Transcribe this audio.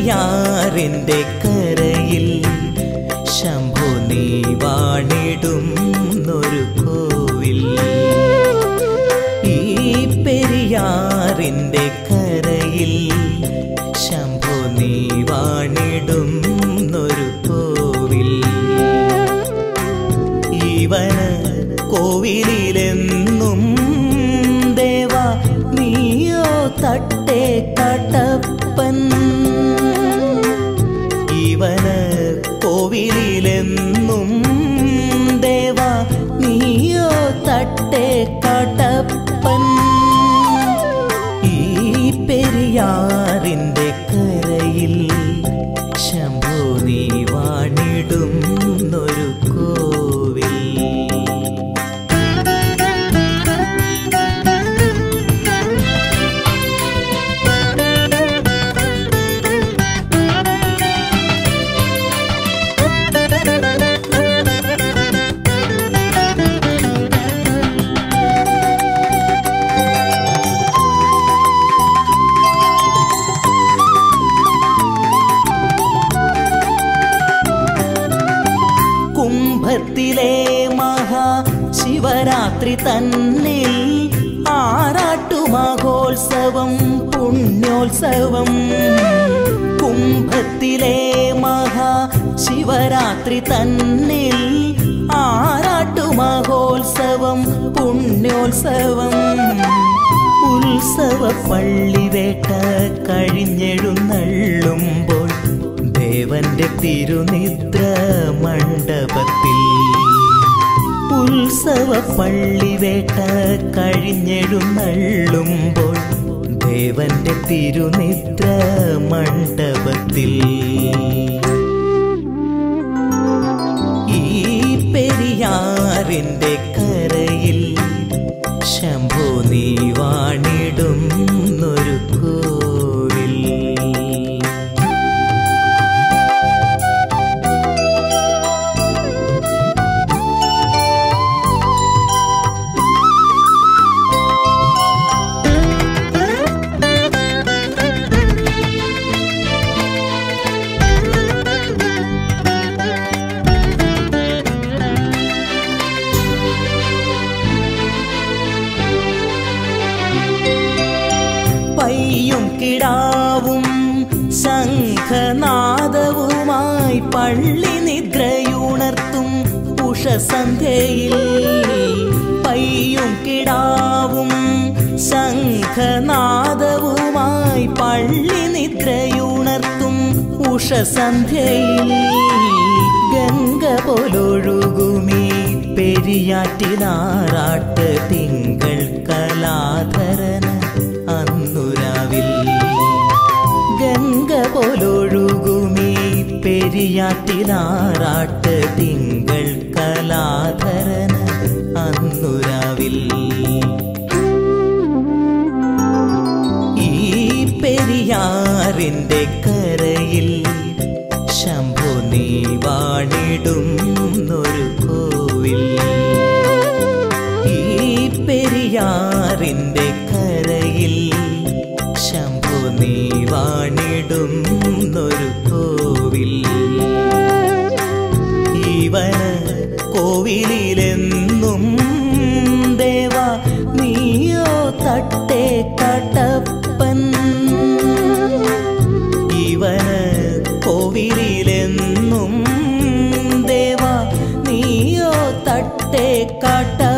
പെരിയാറിന്റെ കരയിൽ ശംഭു നീ വാണിടുന്നൊരു കോവിൽ ഈ പെരിയാറിന്റെ കരയിൽ ശംഭു നീ വാണിടുന്നൊരു കോവിൽ ഇവന കോവിലെന്നും ദേവ നീയോ തട്ടേ കട്ടപ്പൻ ഇവന കോവിലെന്നും ദേവ നീയോ തട്ടേ കട്ടപ്പൻ ഈ പെരിയാറിന്റെ കരയിൽ ശംഭു നീ വാണിടുന്നൊരു കോവിൽ കുംഭത്തിലെ മഹാശിവരാത്രി തന്നിൽ ആറാട്ടു മഹോത്സവം പുണ്യോത്സവം കുംഭത്തിലെ മഹാശിവരാത്രി തന്നിൽ ആറാട്ടു മഹോത്സവം പുണ്യോത്സവം ഉത്സവ പള്ളിവേട്ട കഴിഞ്ഞെഴുന്നള്ളുമ്പോൾ ദേവന്റെ തിരുനിദ്ര മണ്ഡപത്തിൽ ഉത്സവ പള്ളിവേട്ട കഴിഞ്ഞെഴുന്നള്ളുമ്പോൾ ദേവന്റെ തിരുനിദ്ര മണ്ഡപത്തിൽ ഈ പെരിയാറിന്റെ കരയിൽ ശംഭു നീ വാണിടുന്നൊരു കോവിൽ പയ്യും കിടാവും ശംഖനാദവുമായി പള്ളി നിദ്രയുണർത്തും ഉഷസന്ധ്യയിൽ പയ്യും കിടാവും ശംഖനാദവുമായി പള്ളി നിദ്രയുണർത്തും ഉഷസന്ധ്യയിൽ ഗംഗ പോലൊഴുകുമീ പെരിയാറ്റിനാറാട്ട് തിങ്കൾ കലാധരന അന്നുരാവിൽ ഗംഗ പോലൊഴുകുമീ പെരിയാറ്റിനാറാട്ട് തിങ്കൾ കലാധരന അന്നുരാവിൽ ഈ പെരിയാറിന്റെ കരയിൽ ശംഭു നീ വാണിടുന്നൊരു കോവിൽ ഈ പെരിയാറിന്റെ കരയിൽ ശംഭു നീ വാണിടുന്നൊരു കോവിൽ ഇവന കോവിലെന്നും ദേവ നീയോ തട്ടേ കട്ടപ്പൻ ഇവന കോവിലെന്നും ദേവ നീയോ തട്ടേ കാട്ട